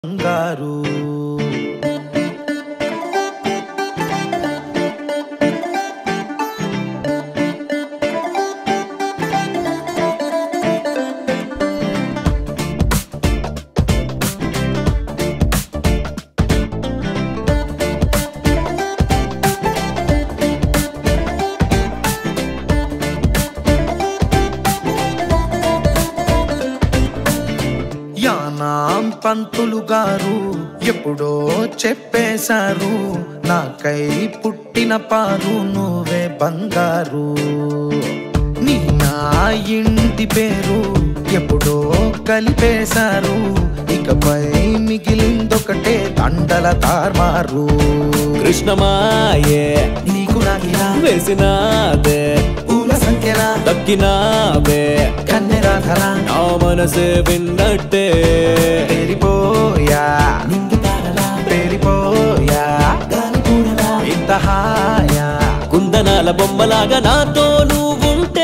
బంగారు యానాం పంతులు గారు ఎప్పుడో చెప్పేశారు నాకై పుట్టిన పారు నువ్వే బంగారు నీ నా ఇంటి పేరు ఎప్పుడో కలిపేశారు ఇకపై మిగిలిందొకటే దండల తార్మారు కృష్ణమాయే నీకు నాకినా వేసినాదే పూల సంఖ్యలా దక్కినావే కన్నెరాధరా నా మనసే విన్నట్టే పేరిపోయా నింగి తారలా పేరిపోయా గాలి కూడలా ఇంత హాయా కుందనాల బొమ్మలాగా నాతో నువ్వుంటే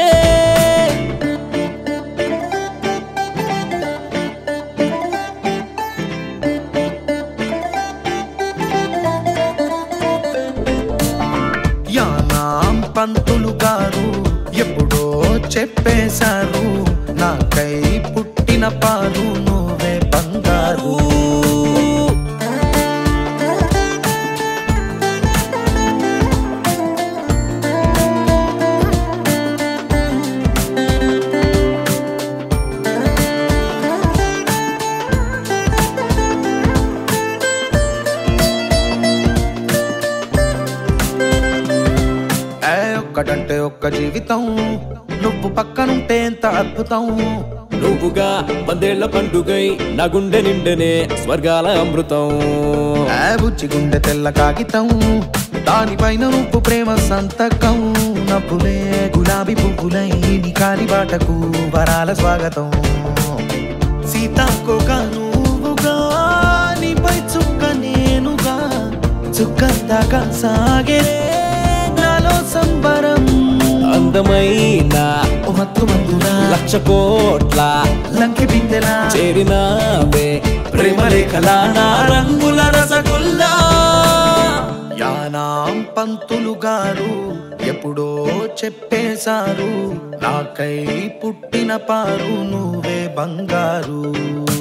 యానాం పంతులు గారు ఎప్పుడో చెప్పేశారు నాకై పుట్టిన పారు నువ్వే బంగారు ఏ ఒక్కటంటే ఒక్క జీవితం నువ్వు పక్కనుంటే ఎంత అద్భుతం నువ్వుగా వందేళ్ల పండుగై నా గుండె నిండెనే స్వర్గాల అమృతం ఏ బుచ్చి గుండె తెల్ల కాగితం దానిపైన నువ్వు ప్రేమ సంతకం నవ్వులే గులాబీ పువ్వులై నీ కాలి బాటకు వరాల స్వాగతం సీతాకోక నువ్వుగా నీపై చుక్క నేనుగా చుక్క దాకా సాగే నాలో సంబరం అందమైన ఓ మత్తు మందులా లక్ష కోట్ల లంకె బిందెలా చేరినావే ప్రేమ రేఖలా నా రంగుల రసగుల్లా యానాం పంతులు గారు ఎప్పుడో చెప్పేశారు నాకై పుట్టిన పారు నువ్వే బంగారు